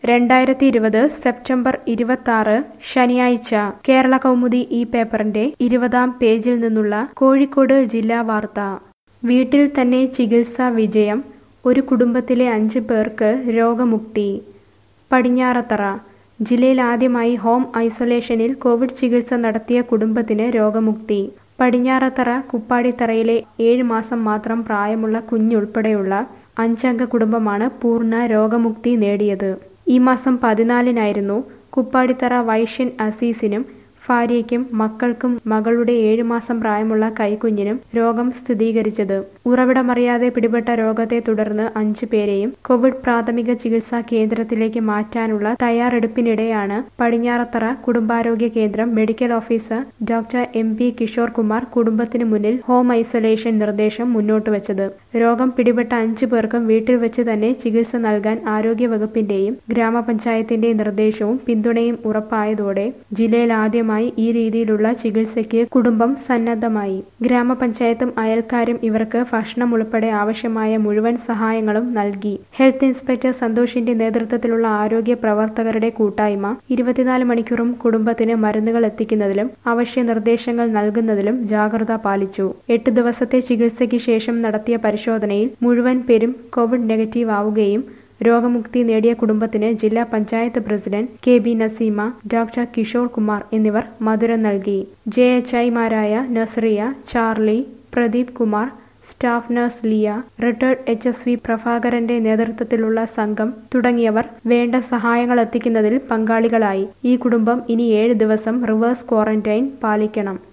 രണ്ടായിരത്തി ഇരുപത് സെപ്റ്റംബർ ഇരുപത്തി ശനിയാഴ്ച കേരള കൗമുദി ഈ പേപ്പറിന്റെ ഇരുപതാം പേജിൽ നിന്നുള്ള കോഴിക്കോട് ജില്ലാ വാർത്ത വീട്ടിൽ തന്നെ ചികിത്സാ വിജയം ഒരു കുടുംബത്തിലെ അഞ്ച് പേർക്ക് രോഗമുക്തി പടിഞ്ഞാറത്തറ ജില്ലയിൽ ആദ്യമായി ഹോം ഐസൊലേഷനിൽ കോവിഡ് ചികിത്സ നടത്തിയ കുടുംബത്തിന് രോഗമുക്തി പടിഞ്ഞാറത്തറ കുപ്പാടിത്തറയിലെ ഏഴ് മാസം മാത്രം പ്രായമുള്ള കുഞ്ഞുൾപ്പെടെയുള്ള അഞ്ചംഗ കുടുംബമാണ് പൂർണ്ണ രോഗമുക്തി നേടിയത് ഈ മാസം പതിനാലിനായിരുന്നു കുപ്പാടിത്തറ വൈഷ്യൻ അസീസിനും ഭാര്യയ്ക്കും മക്കൾക്കും മകളുടെ ഏഴു മാസം പ്രായമുള്ള കൈക്കുഞ്ഞിനും രോഗം സ്ഥിരീകരിച്ചത് ഉറവിടമറിയാതെ പിടിപെട്ട രോഗത്തെ തുടർന്ന് അഞ്ചു പേരെയും കോവിഡ് പ്രാഥമിക ചികിത്സാ കേന്ദ്രത്തിലേക്ക് മാറ്റാനുള്ള തയ്യാറെടുപ്പിനിടെയാണ് പടിഞ്ഞാറത്തറ കുടുംബാരോഗ്യ കേന്ദ്രം medical officer doctor M P Kishore Kumar കുടുംബത്തിന് മുന്നിൽ ഹോം ഐസൊലേഷൻ നിർദ്ദേശം മുന്നോട്ട് വെച്ചത് രോഗം പിടിപെട്ട അഞ്ചു പേർക്കും വീട്ടിൽ വെച്ച് തന്നെ ചികിത്സ നൽകാൻ ആരോഗ്യ വകുപ്പിന്റെയും ഗ്രാമപഞ്ചായത്തിന്റെയും നിർദ്ദേശവും പിന്തുണയും ഉറപ്പായതോടെ ജില്ലയിൽ ആദ്യമായി ഈ രീതിയിലുള്ള ചികിത്സയ്ക്ക് കുടുംബം സന്നദ്ധമായി ഗ്രാമപഞ്ചായത്തും അയൽക്കാരും ഇവർക്ക് ഭക്ഷണം ഉൾപ്പെടെ ആവശ്യമായ മുഴുവൻ സഹായങ്ങളും നൽകി ഹെൽത്ത് ഇൻസ്പെക്ടർ സന്തോഷിന്റെ നേതൃത്വത്തിലുള്ള ആരോഗ്യ പ്രവർത്തകരുടെ കൂട്ടായ്മ ഇരുപത്തിനാല് മണിക്കൂറും കുടുംബത്തിന് മരുന്നുകൾ എത്തിക്കുന്നതിലും അവശ്യ നിർദ്ദേശങ്ങൾ നൽകുന്നതിലും ജാഗ്രത പാലിച്ചു എട്ട് ദിവസത്തെ ചികിത്സയ്ക്ക് ശേഷം നടത്തിയ പരിശോധനയിൽ മുഴുവൻ പേരും കോവിഡ് നെഗറ്റീവ് ആവുകയും രോഗമുക്തി നേടിയ കുടുംബത്തിന് ജില്ലാ panchayat president K B Naseema doctor Kishore Kumar എന്നിവർ മധുരം നൽകി ജെ എച്ച് ഐമാരായ Nazriya Charlie Pradeep Kumar staff nurse Liya retired H S V പ്രഭാകരന്റെ നേതൃത്വത്തിലുള്ള സംഘം തുടങ്ങിയവർ വേണ്ട സഹായങ്ങൾ എത്തിക്കുന്നതിൽ പങ്കാളികളായി ഈ കുടുംബം ഇനി ഏഴ് ദിവസം റിവേഴ്സ് ക്വാറന്റൈൻ പാലിക്കണം